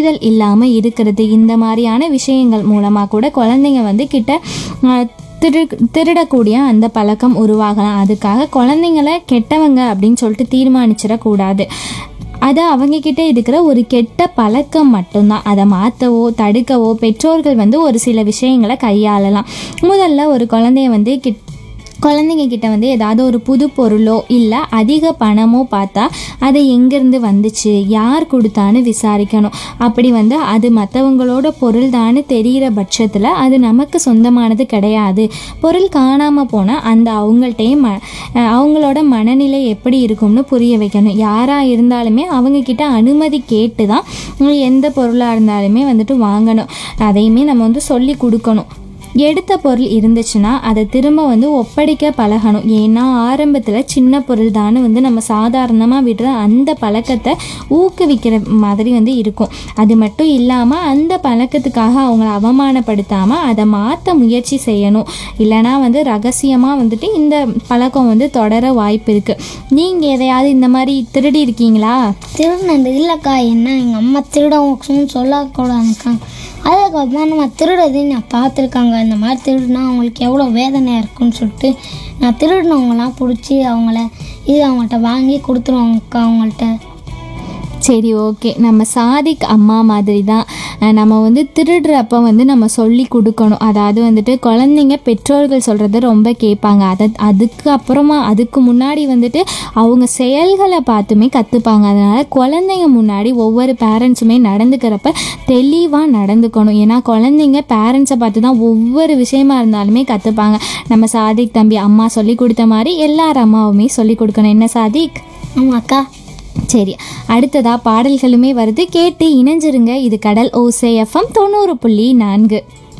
புரிதல் இல்லாமல் இருக்கிறது இந்த மாதிரியான விஷயங்கள் மூலமாக கூட குழந்தைங்க வந்து கிட்ட அஹ், திரு திருடக்கூடிய அந்த பழக்கம் உருவாகலாம் அதுக்காக குழந்தைங்கள கெட்டவங்க அப்படின்னு சொல்லிட்டு தீர்மானிச்சிடக்கூடாது அது அவங்கக்கிட்ட இருக்கிற ஒரு கெட்ட பழக்கம் மட்டும்தான் அதை மாற்றவோ தடுக்கவோ பெற்றோர்கள் வந்து ஒரு சில விஷயங்களை கையாளலாம் முதல்ல ஒரு குழந்தைய வந்து கிட் குழந்தைங்க கிட்ட வந்து ஏதாவது ஒரு புது பொருளோ இல்லை அதிக பணமோ பார்த்தா அது எங்கேருந்து வந்துச்சு யார் கொடுத்தான்னு விசாரிக்கணும் அப்படி வந்து அது மற்றவங்களோட பொருள் தான்னு தெரிகிற பட்சத்தில் அது நமக்கு சொந்தமானது கிடையாது பொருள் காணாமல் போனால் அந்த அவங்கள்ட்டையே ம அஹ் அவங்களோட மனநிலை எப்படி இருக்கும்னு புரிய வைக்கணும் யாராக இருந்தாலுமே அவங்கக்கிட்ட அனுமதி கேட்டு தான் எந்த பொருளாக இருந்தாலுமே வந்துட்டு வாங்கணும் அதையுமே நம்ம வந்து சொல்லி கொடுக்கணும் எடுத்த பொருள் இருந்துச்சுன்னா அதை திரும்ப வந்து ஒப்படைக்க பழகணும் ஏன்னா ஆரம்பத்தில் சின்ன பொருள் தானே வந்து நம்ம சாதாரணமாக விடுற அந்த பழக்கத்தை ஊக்குவிக்கிற மாதிரி வந்து இருக்கும் அது மட்டும் இல்லாமல் அந்த பழக்கத்துக்காக அவங்கள அவமானப்படுத்தாமல் அதை மாற்ற முயற்சி செய்யணும் இல்லைனா வந்து ரகசியமாக வந்துட்டு இந்த பழக்கம் வந்து தொடர வாய்ப்பு இருக்குது நீங்கள் எதையாவது இந்த மாதிரி திருடி இருக்கீங்களா திருடினது இல்லைக்கா என்ன எங்கள் அம்மா திருடவும் சொல்லக்கூடாதுக்கா அதுக்கப்புறம் நம்ம திருடுறதையும் நான் பார்த்துருக்காங்க இந்த மாதிரி திருடுனா அவங்களுக்கு எவ்வளோ வேதனையாக இருக்கும்னு சொல்லிட்டு நான் திருடினவங்களாம் பிடிச்சி அவங்கள இது அவங்கள்ட்ட வாங்கி கொடுத்துருவாங்கக்கா அவங்கள்ட்ட சரி ஓகே நம்ம சாதிக் அம்மா மாதிரி தான் அஹ் நம்ம வந்து திருடுறப்ப வந்து நம்ம சொல்லி கொடுக்கணும் அதாவது வந்துட்டு குழந்தைங்க பெற்றோர்கள் சொல்கிறத ரொம்ப கேட்பாங்க அதை அதுக்கு அப்புறமா அதுக்கு முன்னாடி வந்துட்டு அவங்க செயல்களை பார்த்துமே கற்றுப்பாங்க அதனால் குழந்தைங்க முன்னாடி ஒவ்வொரு பேரண்ட்ஸுமே நடந்துக்கிறப்ப தெளிவாக நடந்துக்கணும் ஏன்னா குழந்தைங்க பேரண்ட்ஸை பார்த்து தான் ஒவ்வொரு விஷயமா இருந்தாலுமே கற்றுப்பாங்க நம்ம சாதிக் தம்பி அம்மா சொல்லி கொடுத்த மாதிரி எல்லார் அம்மாவுமே சொல்லி கொடுக்கணும் என்ன சாதிக் ஆமாக்கா சரி அடுத்ததா பாடல்களுமே வருது கேட்டு இணைஞ்சிருங்க இது கடல் ஓசை எஃப்எம் தொண்ணூறு புள்ளி நான்கு